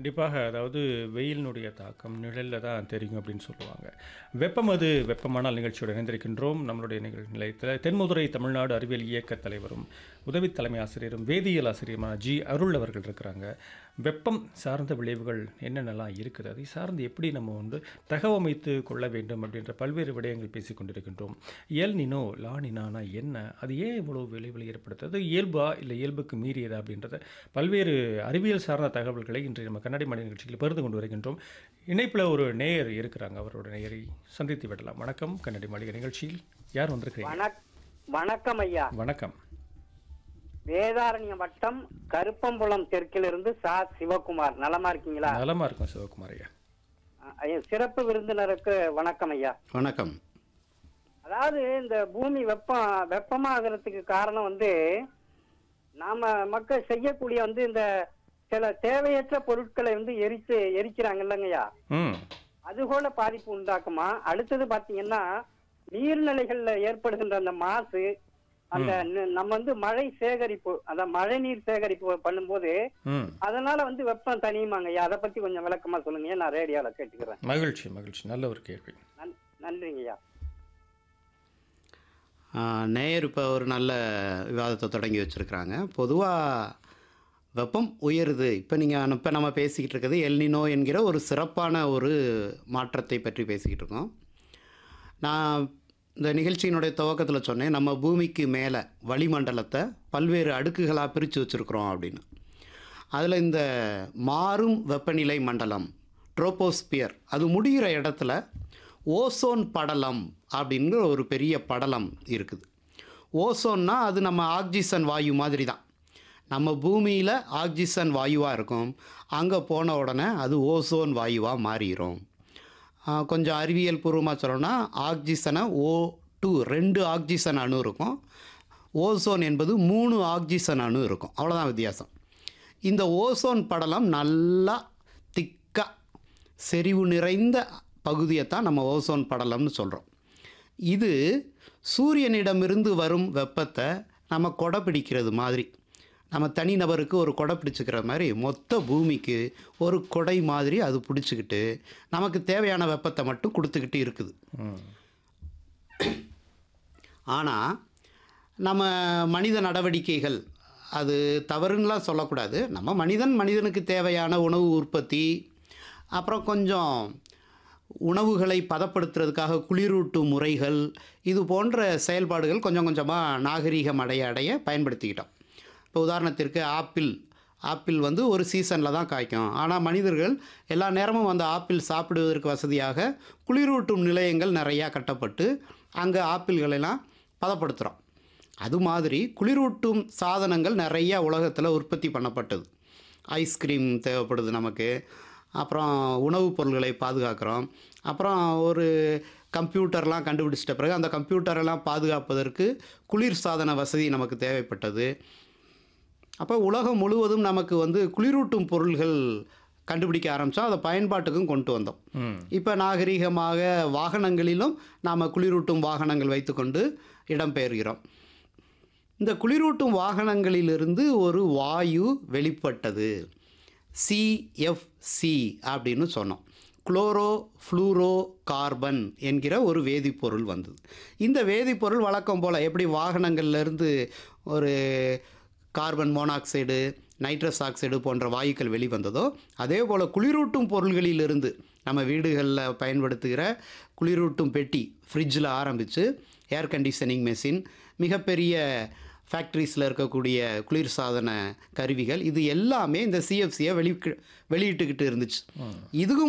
கண்டிப்பாக அதாவது வெயிலினுடைய தாக்கம் நிழலில் தான் தெரியும் அப்படின்னு சொல்லுவாங்க வெப்பம் அது வெப்பமானால் நிகழ்ச்சியோடு இணைந்திருக்கின்றோம் நம்மளுடைய நிகழ் நிலையத்தில் தென்முதுரை தமிழ்நாடு அறிவியல் இயக்க தலைவரும் உதவி தலைமை ஆசிரியரும் வேதியியல் ஆசிரியருமான ஜி அருள் அவர்கள் இருக்கிறாங்க வெப்பம் சார்ந்த விளைவுகள் என்னென்னலாம் இருக்குது அதை சார்ந்து எப்படி நம்ம வந்து தகவமைத்து கொள்ள வேண்டும் அப்படின்ற பல்வேறு விடயங்கள் பேசிக் கொண்டிருக்கின்றோம் எல் நினோ லா நினானா என்ன அது ஏன் இவ்வளோ விளைவுகளை ஏற்படுத்துறது இயல்பா இல்லை இயல்புக்கு மீறியதா அப்படின்றத பல்வேறு அறிவியல் சார்ந்த தகவல்களை இன்று நம்ம கண்ணாடி மணி நிகழ்ச்சியில் பகிர்ந்து கொண்டு வருகின்றோம் இணைப்பில் ஒரு நேயர் இருக்கிறாங்க அவரோட நேயரை சந்தித்து விடலாம் வணக்கம் கண்ணாடி மாளிகை நிகழ்ச்சியில் யார் வந்திருக்கிறீங்க வணக் வணக்கம் ஐயா வணக்கம் வேதாரண்யம் வட்டம் கருப்பம்புலம் தெற்கிலிருந்து சா சிவகுமார் நலமா இருக்கீங்களா நலமா இருக்கும் சிவகுமார் ஐயா அஹ், ஐயா, சிறப்பு விருந்தினருக்கு வணக்கம் ஐயா வணக்கம் அதாவது இந்த பூமி வெப்பம் வெப்பமாகறதுக்கு காரணம் வந்து நாம மக்கள் செய்யக்கூடிய வந்து இந்த சில தேவையற்ற பொருட்களை வந்து எரிச்சு எரிக்கிறாங்க இல்லைங்கய்யா ம் அது போல பாதிப்பு உண்டாக்குமா அடுத்தது பாத்தீங்கன்னா நீர்நிலைகள்ல ஏற்படுகின்ற அந்த மாசு அந்த ந- நம்ம வந்து மழை சேகரிப்பு அந்த மழை நீர் சேகரிப்பு பண்ணும்போது ம் அதனால வந்து வெப்பம் தனியுமாங்க ஐயா அதை பத்தி கொஞ்சம் விளக்கமா சொல்லுங்க நான் ரேடியோல கேட்டுக்கிறேன் மகிழ்ச்சி மகிழ்ச்சி நல்ல ஒரு கேள்வி நன்- நன்றிங்க ஐயா ஆஹ், நேயர் இப்போ ஒரு நல்ல விவாதத்தை தொடங்கி வச்சுருக்கிறாங்க பொதுவாக வெப்பம் உயருது இப்போ நீங்கள் இப்போ நம்ம பேசிக்கிட்டு இருக்கிறது எல்னினோ என்கிற ஒரு சிறப்பான ஒரு மாற்றத்தை பற்றி பேசிக்கிட்டு இருக்கோம் நான் இந்த நிகழ்ச்சியினுடைய துவக்கத்தில் சொன்னேன் நம்ம பூமிக்கு மேலே வளிமண்டலத்தை பல்வேறு அடுக்குகளாக பிரித்து வச்சுருக்குறோம் அப்படின்னு அதில் இந்த மாறும் வெப்பநிலை மண்டலம் ட்ரோபோஸ்பியர் அது முடிகிற இடத்துல ஓசோன் படலம் அப்படிங்கிற ஒரு பெரிய படலம் இருக்குது ஓசோன்னா அது நம்ம ஆக்சிஜன் வாயு மாதிரி தான் நம்ம பூமியில் ஆக்சிஜன் வாயுவாக இருக்கும் அங்கே போன உடனே அது ஓசோன் வாயுவாக மாறிடும் ஆஹ் கொஞ்சம் அறிவியல் பூர்வமாக சொல்லணும்னா ஆக்சிஜனை ஓ டூ ரெண்டு ஆக்சிஜன் அணு இருக்கும் ஓசோன் என்பது மூணு ஆக்சிஜன் அணு இருக்கும் அவ்வளோதான் வித்தியாசம் இந்த ஓசோன் படலம் நல்லா திக்காக செறிவு நிறைந்த பகுதியை தான் நம்ம ஓசோன் படலம்னு சொல்கிறோம் இது சூரியனிடமிருந்து வரும் வெப்பத்தை நம்ம கொடை பிடிக்கிறது மாதிரி நம்ம தனிநபருக்கு ஒரு கொடை பிடிச்சிக்கிற மாதிரி மொத்த பூமிக்கு ஒரு கொடை மாதிரி அது பிடிச்சிக்கிட்டு நமக்கு தேவையான வெப்பத்தை மட்டும் கொடுத்துக்கிட்டு இருக்குது ம் ஆனால் நம்ம மனித நடவடிக்கைகள் அது தவறுன்னெலாம் சொல்லக்கூடாது நம்ம மனிதன் மனிதனுக்கு தேவையான உணவு உற்பத்தி அப்புறம் கொஞ்சம் உணவுகளை பதப்படுத்துறதுக்காக குளிரூட்டும் முறைகள் இது போன்ற செயல்பாடுகள் கொஞ்சம் கொஞ்சமாக நாகரீகம் அடைய அடைய பயன்படுத்திக்கிட்டோம் இப்போ உதாரணத்திற்கு ஆப்பிள் ஆப்பிள் வந்து ஒரு சீசனில் தான் காய்க்கும் ஆனால் மனிதர்கள் எல்லா நேரமும் அந்த ஆப்பிள் சாப்பிடுவதற்கு வசதியாக குளிரூட்டும் நிலையங்கள் நிறையா கட்டப்பட்டு அங்கே ஆப்பிள்களெல்லாம் பதப்படுத்துகிறோம் அது மாதிரி குளிரூட்டும் சாதனங்கள் நிறையா உலகத்தில் உற்பத்தி பண்ணப்பட்டது ஐஸ்கிரீம் தேவைப்படுது நமக்கு அப்புறம் உணவுப் பொருள்களை பாதுகாக்கிறோம் அப்புறம் ஒரு கம்ப்யூட்டர்லாம் கண்டுபிடிச்சிட்ட பிறகு அந்த கம்ப்யூட்டரெல்லாம் பாதுகாப்பதற்கு குளிர் சாதன வசதி நமக்கு தேவைப்பட்டது அப்போ உலகம் முழுவதும் நமக்கு வந்து குளிரூட்டும் பொருள்கள் கண்டுபிடிக்க ஆரம்பித்தோம் அதை பயன்பாட்டுக்கும் கொண்டு வந்தோம் ம் இப்போ நாகரீகமாக வாகனங்களிலும் நாம் குளிரூட்டும் வாகனங்கள் வைத்துக்கொண்டு இடம்பெயர்கிறோம் இந்த குளிரூட்டும் வாகனங்களிலிருந்து ஒரு வாயு வெளிப்பட்டது சிஎஃப்சி அப்படின்னு சொன்னோம் குளோரோ ஃப்ளூரோ கார்பன் என்கிற ஒரு வேதிப்பொருள் வந்தது இந்த வேதிப்பொருள் வழக்கம் போல் எப்படி வாகனங்கள்லேருந்து ஒரு கார்பன் மோனாக்சைடு நைட்ரஸ் ஆக்சைடு போன்ற வாயுக்கள் வெளிவந்ததோ அதே போல் குளிரூட்டும் பொருள்களிலிருந்து நம்ம வீடுகளில் பயன்படுத்துகிற குளிரூட்டும் பெட்டி ஃப்ரிட்ஜில் ஆரம்பித்து ஏர் கண்டிஷனிங் மெஷின் மிகப்பெரிய ஃபேக்ட்ரிஸில் இருக்கக்கூடிய குளிர்சாதன கருவிகள் இது எல்லாமே இந்த சிஎஃப்சியை வெளி வெளியிட்டுக்கிட்டு இருந்துச்சு இதுவும்